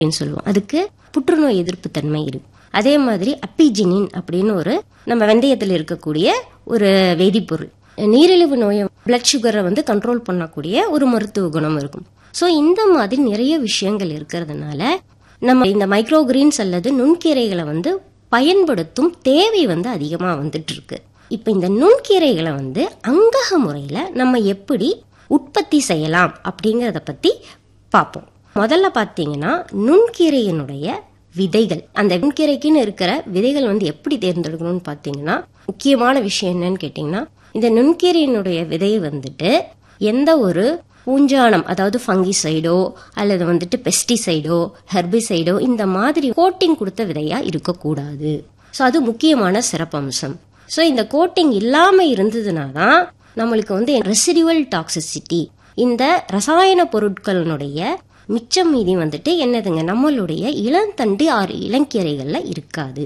அப்படின்னு சொல்லுவோம் அதுக்கு புற்றுநோய் எதிர்ப்பு தன்மை இருக்கு அதே மாதிரி அப்பிஜினின் அப்படின்னு ஒரு நம்ம வெந்தயத்தில் இருக்கக்கூடிய ஒரு வேதிப்பொருள் நீரிழிவு நோயை பிளட் சுகரை வந்து கண்ட்ரோல் பண்ணக்கூடிய ஒரு மருத்துவ குணம் இருக்கும் ஸோ இந்த மாதிரி நிறைய விஷயங்கள் இருக்கிறதுனால நம்ம இந்த மைக்ரோ கிரீன்ஸ் அல்லது நுண்கீரைகளை வந்து பயன்படுத்தும் தேவை வந்து அதிகமாக வந்துட்டு இருக்கு இப்போ இந்த நுண்கீரைகளை வந்து அங்கக முறையில் நம்ம எப்படி உற்பத்தி செய்யலாம் அப்படிங்கிறத பற்றி பார்ப்போம் முதல்ல பார்த்தீங்கன்னா நுண்கீரையினுடைய விதைகள் அந்த நுண்கீரைக்குன்னு இருக்கிற விதைகள் வந்து எப்படி தேர்ந்தெடுக்கணும்னு பார்த்தீங்கன்னா முக்கியமான விஷயம் என்னன்னு கேட்டிங்கன்னா இந்த நுண்கீரையினுடைய விதையை வந்துட்டு எந்த ஒரு பூஞ்சானம் அதாவது ஃபங்கிசைடோ அல்லது வந்துட்டு பெஸ்டிசைடோ ஹெர்பிசைடோ இந்த மாதிரி கோட்டிங் கொடுத்த விதையா இருக்கக்கூடாது ஸோ அது முக்கியமான சிறப்பம்சம் ஸோ இந்த கோட்டிங் இல்லாம இருந்ததுனா தான் நம்மளுக்கு வந்து ரெசிடுவல் டாக்ஸிசிட்டி இந்த ரசாயன பொருட்களினுடைய மிச்சம் மீதி வந்துட்டு என்னதுங்க நம்மளுடைய இளந்தண்டு ஆறு இளங்கீரைகள்ல இருக்காது